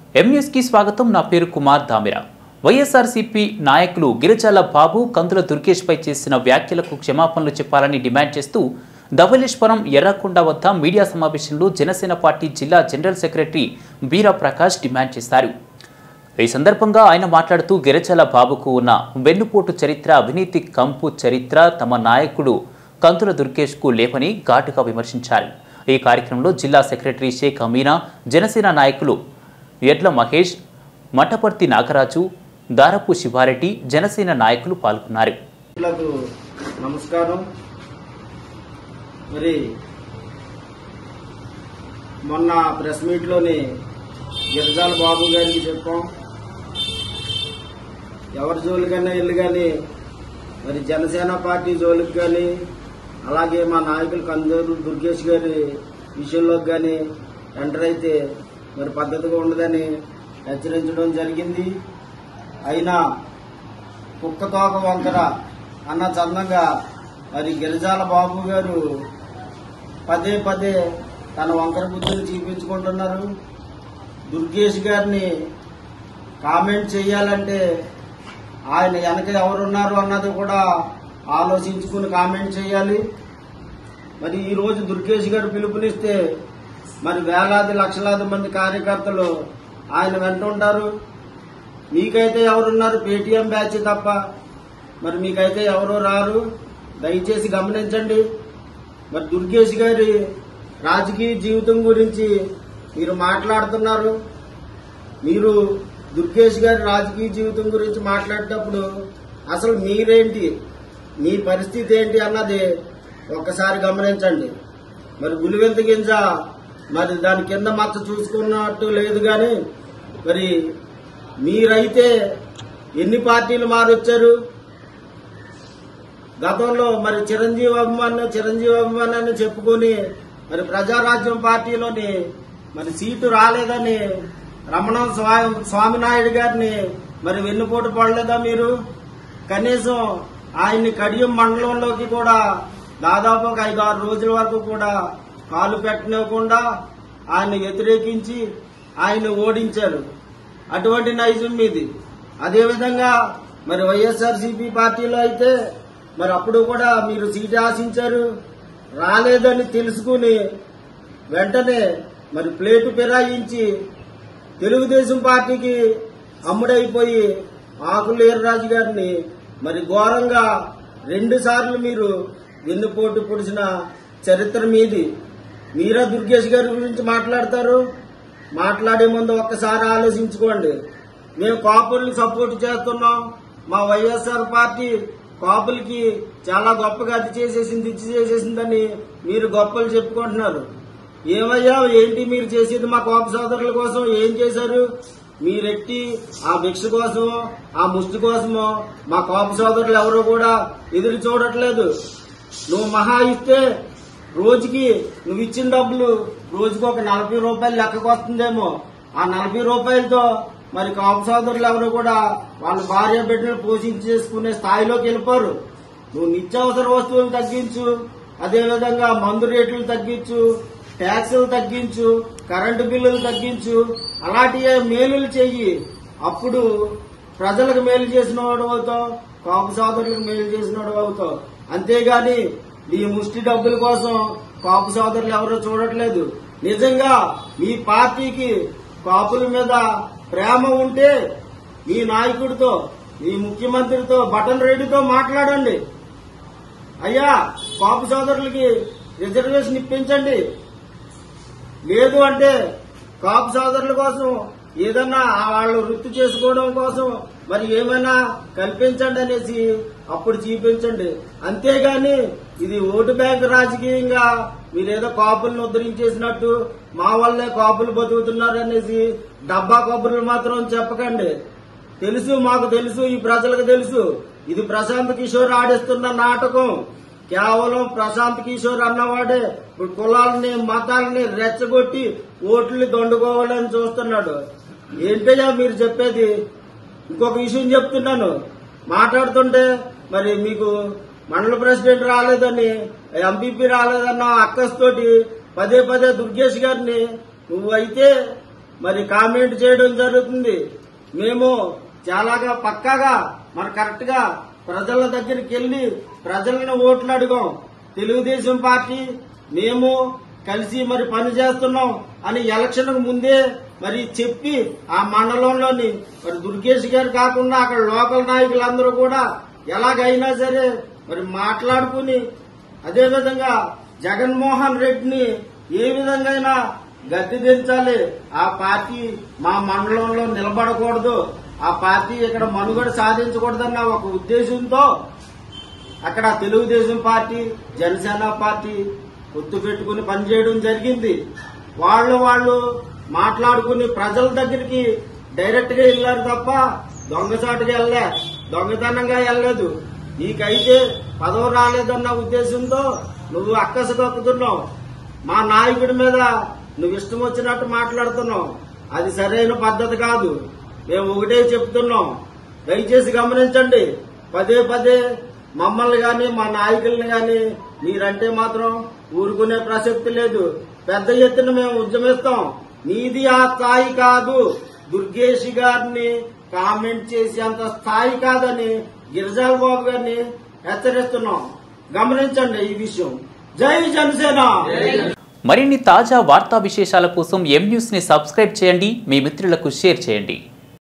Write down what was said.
MS కి స్వాగతం నా పేరు కుమార్ దామిరా వైఎస్ఆర్సీపీ నాయకులు గిరిజాల బాబు కందుల దుర్గేష్ పై చేసిన వ్యాఖ్యలకు క్షమాపణలు చెప్పాలని డిమాండ్ చేస్తూ ధవలేశ్వరం ఎర్రకొండ వద్ద మీడియా సమావేశంలో జనసేన పార్టీ జిల్లా general secretary Beera Prakash demand చేశారు ఈ సందర్భంగా ఆయన మాట్లాడుతూ గిరిజాల బాబుకు ఉన్న వెన్నుపోటు చరిత్ర అవినీతి కంపు చరిత్ర తమ నాయకుడు కంతుల దుర్గేష్కు లేపని ఘాటుగా విమర్శించారు ఈ కార్యక్రమంలో జిల్లా సెక్రటరీ షేక్ అమీనా జనసేన నాయకులు ఎడ్ల మహేష్ మఠపర్తి నాగరాజు దారపు శివారెడ్డి జనసేన నాయకులు పాల్గొన్నారు మిత్రులకు నమస్కారం మరి మొన్న ప్రెస్ మీట్లోని గిరిజాల బాబు గారికి చెప్పాం ఎవరి జోలికైనా వెళ్ళి కానీ మరి జనసేన పార్టీ జోలికి కానీ అలాగే మా నాయకులు కందూరు దుర్గేష్ గారి విషయంలోకి కానీ ఎంటర్ అయితే మరి పద్ధతిగా ఉండదని హెచ్చరించడం జరిగింది అయినా కుక్క తోక వంకర అన్న చందంగా మరి గిరిజాల బాబు గారు పదే పదే తన వంకర బుద్ధులు చూపించుకుంటున్నారు దుర్గేష్ గారిని కామెంట్ చేయాలంటే ఆయన వెనక ఎవరున్నారు అన్నది కూడా ఆలోచించుకుని కామెంట్ చేయాలి మరి ఈ రోజు దుర్గేష్ గారు పిలుపునిస్తే మరి వేలాది లక్షలాది మంది కార్యకర్తలు ఆయన వెంట ఉంటారు మీకైతే ఎవరున్నారు పేటీఎం బ్యాచ్ తప్ప మరి మీకైతే ఎవరు రారు దయచేసి గమనించండి మరి దుర్గేష్ గారి రాజకీయ జీవితం గురించి మీరు మాట్లాడుతున్నారు మీరు దుర్గేష్ గారి రాజకీయ జీవితం గురించి మాట్లాడేటప్పుడు అసలు మీరేంటి మీ పరిస్థితి ఏంటి అన్నది ఒక్కసారి గమనించండి మరి గులివెంత గింజ మరి దాని కింద మచ్చ చూసుకున్నట్టు లేదు కానీ మరి మీరైతే ఎన్ని పార్టీలు మారొచ్చారు గతంలో మరి చిరంజీవి అభిమాని చిరంజీవి అభిమానాన్ని చెప్పుకొని మరి ప్రజారాజ్యం పార్టీలోని మరి సీటు రాలేదని రమణ స్వా- స్వామినాయుడు గారిని మరి వెన్నుపోటు పడలేదా మీరు కనీసం ఆయన్ని కడియం మండలంలోకి కూడా దాదాపు ఒక ఐదు ఆరు రోజుల వరకు కూడా కాలు పెట్టనివ్వకుండా ఆయన వ్యతిరేకించి ఆయన ఓడించారు అటువంటి నైజం మీది అదేవిధంగా మరి వైఎస్ఆర్సీపీ పార్టీలో అయితే మరి అప్పుడు కూడా మీరు సీటు ఆశించారు రాలేదని తెలుసుకుని వెంటనే మరి ప్లేటు ఫిరాయించి తెలుగుదేశం పార్టీకి అమ్ముడైపోయి ఆకులు ఈర్రాజు గారిని మరి ఘోరంగా రెండు సార్లు మీరు వెన్నుపోటు పొడిచిన చరిత్ర మీది మీరా దుర్గేష్ గారి గురించి మాట్లాడతారు మాట్లాడే ముందు ఒక్కసారి ఆలోచించుకోండి మేము కాపుల్ని సపోర్ట్ చేస్తున్నాం మా వైఎస్ఆర్ పార్టీ కాపులకి చాలా గొప్పగా అది చేసేసింది ఇది చేసేసిందని మీరు గొప్పలు చెప్పుకుంటున్నారు ఏమయ్యా ఏంటి మీరు చేసేది మా కోప సోదరుల కోసం ఏం చేశారు మీరెట్టి ఆ భిక్ష కోసమో ఆ ముష్టి కోసమో మా కోప సోదరులు ఎవరు కూడా ఎదురు చూడట్లేదు నువ్వు మహా ఇస్తే రోజుకి నువ్వు ఇచ్చిన డబ్బులు రోజుకి ఒక నలభై రూపాయలు లెక్కకు వస్తుందేమో ఆ నలభై రూపాయలతో మరి కాపు సోదరులు ఎవరు కూడా వాళ్ళ భార్య బిడ్డలు పోషించేసుకునే స్థాయిలోకి వెళ్ళిపోరు నువ్వు నిత్యావసర వస్తువులు తగ్గించు అదేవిధంగా మందు రేట్లు తగ్గించు ట్యాక్సులు తగ్గించు కరెంటు బిల్లులు తగ్గించు అలాంటి మేలులు చెయ్యి అప్పుడు ప్రజలకు మేలు చేసిన వాడు అవుతావు కాపు సోదరులకు మేలు చేసిన వాడు అవుతావు అంతేగాని నీ ముష్టి డబ్బుల కోసం కాపు సోదరులు ఎవరో చూడట్లేదు నిజంగా మీ పార్టీకి కాపుల మీద ప్రేమ ఉంటే మీ నాయకుడితో మీ ముఖ్యమంత్రితో బటన్ రెడ్డితో మాట్లాడండి అయ్యా కాపు సోదరులకి రిజర్వేషన్ ఇప్పించండి లేదు అంటే కాపు సోదరుల కోసం ఏదన్నా వాళ్ళు వృత్తి చేసుకోవడం కోసం మరి ఏమైనా కల్పించండి అనేసి అప్పుడు చూపించండి అంతేగాని ఇది ఓటు బ్యాంక్ రాజకీయంగా మీరేదో కాపులను ఉద్ధరించేసినట్టు మా వల్లే కాపులు బతుకుతున్నారు అనేసి డబ్బా కబుర్లు మాత్రం చెప్పకండి తెలుసు మాకు తెలుసు ఈ ప్రజలకు తెలుసు ఇది ప్రశాంత్ కిషోర్ ఆడిస్తున్న నాటకం కేవలం ప్రశాంత్ కిషోర్ అన్నవాడే ఇప్పుడు కులాలని మతాలని రెచ్చగొట్టి ఓట్లు దండుకోవాలని చూస్తున్నాడు ఏంటయ్యా మీరు చెప్పేది ఇంకొక విషయం చెప్తున్నాను మాట్లాడుతుంటే మరి మీకు మండల ప్రెసిడెంట్ రాలేదని ఎంపీపీ రాలేదన్న అక్కస్తోటి పదే పదే దుర్గేష్ గారిని నువ్వైతే మరి కామెంట్ చేయడం జరుగుతుంది మేము చాలాగా పక్కాగా మన కరెక్ట్ గా ప్రజల దగ్గరికి వెళ్లి ప్రజలను ఓట్లు అడిగాం తెలుగుదేశం పార్టీ మేము కలిసి మరి పని చేస్తున్నాం అని ఎలక్షన్ ముందే మరి చెప్పి ఆ మండలంలోని మరి దుర్గేష్ గారు కాకుండా అక్కడ లోకల్ నాయకులందరూ కూడా ఎలాగైనా సరే మరి మాట్లాడుకుని అదే విధంగా జగన్మోహన్ రెడ్డిని ఏ విధంగా గద్దె దించాలి ఆ పార్టీ మా మండలంలో నిలబడకూడదు ఆ పార్టీ ఇక్కడ మనుగడ సాధించకూడదన్న ఒక ఉద్దేశంతో అక్కడ తెలుగుదేశం పార్టీ జనసేన పార్టీ పొత్తు పెట్టుకుని పనిచేయడం జరిగింది వాళ్ళు వాళ్ళు మాట్లాడుకుని ప్రజల దగ్గరికి డైరెక్ట్ గా వెళ్ళారు తప్ప దొంగచాటుగా వెళ్ళలే దొంగతనంగా వెళ్ళలేదు నీకైతే పదవి రాలేదన్న ఉద్దేశంతో నువ్వు అక్కస తప్పుతున్నావు మా నాయకుడి మీద నువ్వు ఇష్టం వచ్చినట్టు మాట్లాడుతున్నావు అది సరైన పద్ధతి కాదు మేము ఒకటే చెప్తున్నాం దయచేసి గమనించండి పదే పదే మమ్మల్ని గాని మా నాయకుల్ని గాని మీరంటే మాత్రం ఊరుకునే ప్రసక్తి లేదు పెద్ద ఎత్తున మేము ఉద్యమిస్తాం నీది ఆ స్థాయి కాదు దుర్గేష్ గారిని కామెంట్ చేసేంత స్థాయి కాదని గిరిజాల బాబు గారిని హెచ్చరిస్తున్నాం గమనించండి ఈ విషయం జై జనసేన మరిన్ని తాజా వార్తా విశేషాల కోసం ఎం న్యూస్ని సబ్స్క్రైబ్ చేయండి మీ మిత్రులకు షేర్ చేయండి